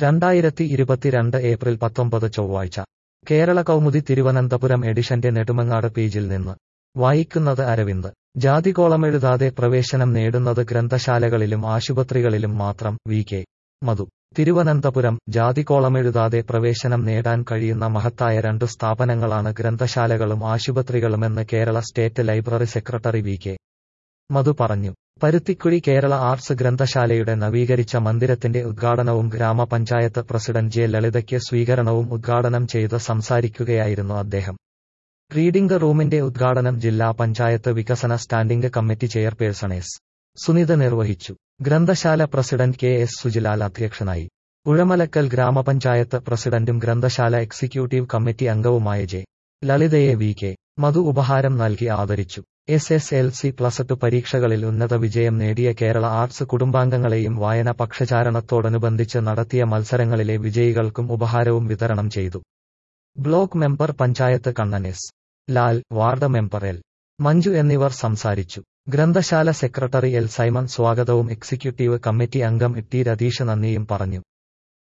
രണ്ടായിരത്തി ഇരുപത്തിരണ്ട് ഏപ്രിൽ പത്തൊമ്പത് ചൊവ്വാഴ്ച കേരള കൗമുദി തിരുവനന്തപുരം എഡിഷന്റെ നെടുമങ്ങാട് പേജിൽ നിന്ന് വായിക്കുന്നത് അരവിന്ദ് ജാതികോളമെഴുതാതെ പ്രവേശനം നേടുന്നത് ഗ്രന്ഥശാലകളിലും ആശുപത്രികളിലും മാത്രം വി കെ മധു തിരുവനന്തപുരം ജാതികോളമെഴുതാതെ പ്രവേശനം നേടാൻ കഴിയുന്ന മഹത്തായ രണ്ടു സ്ഥാപനങ്ങളാണ് ഗ്രന്ഥശാലകളും ആശുപത്രികളുമെന്ന് Kerala state library secretary V K Madhu പറഞ്ഞു പരുത്തിക്കുഴി കേരള ആർട്സ് ഗ്രന്ഥശാലയുടെ നവീകരിച്ച മന്ദിരത്തിന്റെ ഉദ്ഘാടനവും ഗ്രാമപഞ്ചായത്ത് പ്രസിഡന്റ് ജെ ലളിതയ്ക്ക് സ്വീകരണവും ഉദ്ഘാടനം ചെയ്ത് സംസാരിക്കുകയായിരുന്നു അദ്ദേഹം റീഡിംഗ് റൂമിന്റെ ഉദ്ഘാടനം ജില്ലാ പഞ്ചായത്ത് വികസന standing committee chairperson S Sunitha നിർവഹിച്ചു ഗ്രന്ഥശാല പ്രസിഡന്റ് കെ എസ് സുജിലാൽ അധ്യക്ഷനായി ഉഴമലക്കൽ ഗ്രാമപഞ്ചായത്ത് പ്രസിഡന്റും ഗ്രന്ഥശാല എക്സിക്യൂട്ടീവ് കമ്മിറ്റി അംഗവുമായ ജെ ലളിതയെ വി കെ മധു ഉപഹാരം നൽകി ആദരിച്ചു S S L C plus two പരീക്ഷകളിൽ ഉന്നത വിജയം നേടിയ കേരള ആർട്സ് കുടുംബാംഗങ്ങളെയും വായന പക്ഷചാരണത്തോടനുബന്ധിച്ച് നടത്തിയ മത്സരങ്ങളിലെ വിജയികൾക്കും ഉപഹാരവും വിതരണം ചെയ്തു block member panchayat Kannan S Lal ward member L Manju എന്നിവർ സംസാരിച്ചു ഗ്രന്ഥശാല സെക്രട്ടറി എൽ സൈമൺ സ്വാഗതവും എക്സിക്യൂട്ടീവ് കമ്മിറ്റി അംഗം ടി രതീഷ് നന്ദിയും പറഞ്ഞു